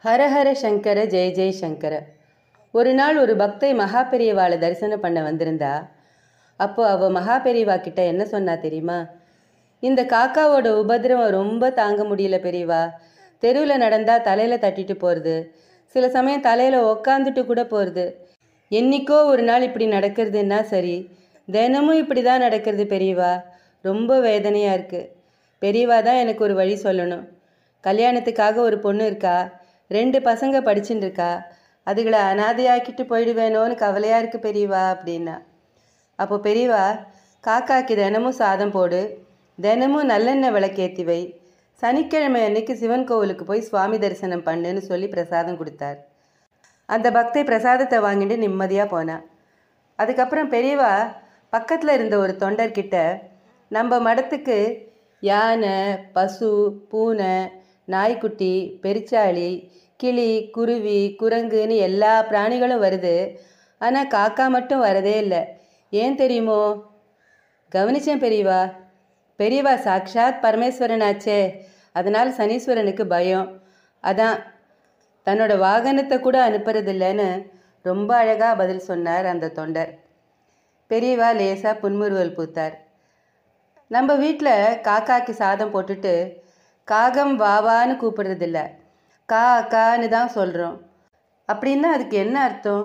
ஹரஹர சங்கர ஜெய ஜெய சங்கர ஒரு நாள் ஒரு பக்தை மகா பெரியவாளை தரிசனம் பண்ண வந்திருந்தா அப்போ அவ மகா பெரியவா கிட்ட என்ன சொன்னா தெரியுமா இந்த காக்காவோட உபதிரவம் ரொம்ப தாங்க முடியல பெரியவா தெருவில் நடந்தா தலையில தட்டிட்டு போறது சில சமயம் தலையில உக்காந்துட்டு கூட போறது என்னைக்கோ ஒரு நாள் இப்படி நடக்கிறதுன்னா சரி தினமும் இப்படி தான் நடக்கிறது பெரியவா ரொம்ப வேதனையா இருக்கு பெரியவா தான் எனக்கு ஒரு வழி சொல்லணும் கல்யாணத்துக்காக ஒரு பொண்ணு இருக்கா ரெண்டு பசங்க படிச்சுட்டு இருக்கா அதுகளை அனாதையாக்கிட்டு போயிடுவேனோன்னு கவலையா இருக்கு பெரியவா அப்படின்னா அப்போ பெரியவா காக்காக்கு தினமும் சாதம் போடு தினமும் நல்லெண்ணெய் விளக்கேத்தி வை சனிக்கிழமை அன்னைக்கு சிவன் கோவிலுக்கு போய் சுவாமி தரிசனம் பண்ணுன்னு சொல்லி பிரசாதம் கொடுத்தார் அந்த பக்தை பிரசாதத்தை வாங்கிட்டு நிம்மதியாக போனான் அதுக்கப்புறம் பெரியவா பக்கத்தில் இருந்த ஒரு தொண்டர்கிட்ட நம்ம மடத்துக்கு யானை பசு பூனை நாய்க்குட்டி பெருச்சாளி கிளி குருவி குரங்குன்னு எல்லா பிராணிகளும் வருது ஆனால் காக்கா மட்டும் வரதே இல்லை ஏன் தெரியுமோ கவனிச்சேன் பெரியவா பெரியவா சாக்ஷாத் பரமேஸ்வரனாச்சே அதனால் சனீஸ்வரனுக்கு பயம் அதான் தன்னோட வாகனத்தை கூட அனுப்புறதில்லைன்னு ரொம்ப அழகாக பதில் சொன்னார் அந்த தொண்டர் பெரியவா லேசாக புன்முறுவல் பூத்தார் நம்ம வீட்டில் காக்காக்கு சாதம் போட்டுட்டு காகம் வாவான்னு கூப்பிடுறதில்ல கா கான்னு தான் சொல்கிறோம் அப்படின்னா அதுக்கு என்ன அர்த்தம்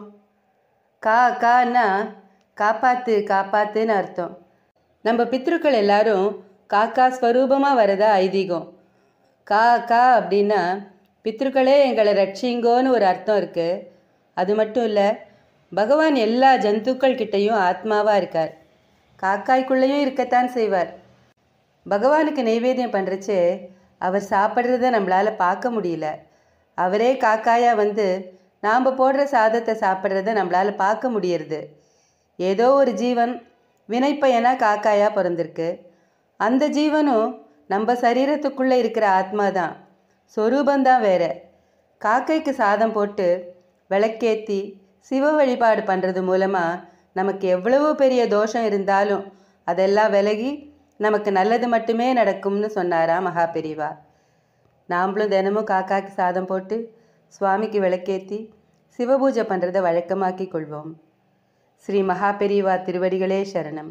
கா கான்னா காப்பாத்து காப்பாத்துன்னு அர்த்தம் நம்ம பித்ருக்கள் எல்லாரும் காக்கா ஸ்வரூபமாக வரதா ஐதீகம் கா கா அப்படின்னா பித்ருக்களே எங்களை ரட்சிங்கோன்னு ஒரு அர்த்தம் இருக்குது அது மட்டும் இல்லை பகவான் எல்லா ஜந்துக்கள் கிட்டேயும் ஆத்மாவாக இருக்கார் காக்காய்க்குள்ளேயும் இருக்கத்தான் செய்வார் பகவானுக்கு நைவேத்தியம் பண்ணுறச்சு அவர் சாப்பிட்றத நம்மளால் பார்க்க முடியல அவரே காக்காயாக வந்து நாம் போடுற சாதத்தை சாப்பிட்றத நம்மளால் பார்க்க முடியறது ஏதோ ஒரு ஜீவன் வினைப்பயனாக காக்காயாக பிறந்திருக்கு அந்த ஜீவனும் நம்ம சரீரத்துக்குள்ளே இருக்கிற ஆத்மா தான் சொரூபந்தான் வேற காக்கைக்கு சாதம் போட்டு விளக்கேத்தி சிவ வழிபாடு பண்ணுறது மூலமாக நமக்கு எவ்வளவு பெரிய தோஷம் இருந்தாலும் அதெல்லாம் விலகி நமக்கு நல்லது மட்டுமே நடக்கும்னு சொன்னாரா மகா பெரிவா நாமளும் தினமும் காக்காக்கு சாதம் போட்டு சுவாமிக்கு விளக்கேத்தி சிவபூஜை பண்ணுறதை வழக்கமாக்கி கொள்வோம் ஸ்ரீ மகா பெரியவா திருவடிகளே சரணம்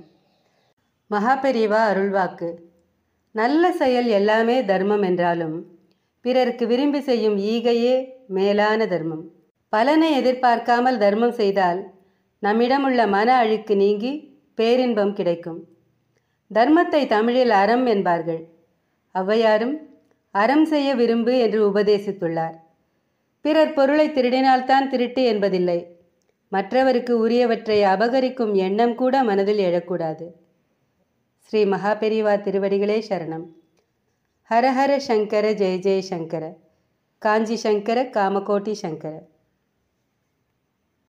மகா பெரியவா அருள்வாக்கு நல்ல செயல் எல்லாமே தர்மம் என்றாலும் பிறருக்கு விரும்பி செய்யும் ஈகையே மேலான தர்மம் பலனை எதிர்பார்க்காமல் தர்மம் செய்தால் நம்மிடமுள்ள மன அழுக்கு நீங்கி பேரின்பம் கிடைக்கும் தர்மத்தை தமிழில் அறம் என்பார்கள் ஔவையாரும் அறம் செய்ய விரும்பு என்று உபதேசித்துள்ளார் பிறர் பொருளை திருடினால்தான் திருட்டு என்பதில்லை மற்றவருக்கு உரியவற்றை அபகரிக்கும் எண்ணம் கூட மனதில் எழக்கூடாது ஸ்ரீ மகாபெரிவா திருவடிகளே சரணம் ஹரஹர சங்கர ஜெய ஜெய சங்கர காஞ்சி சங்கர காமகோட்டி சங்கர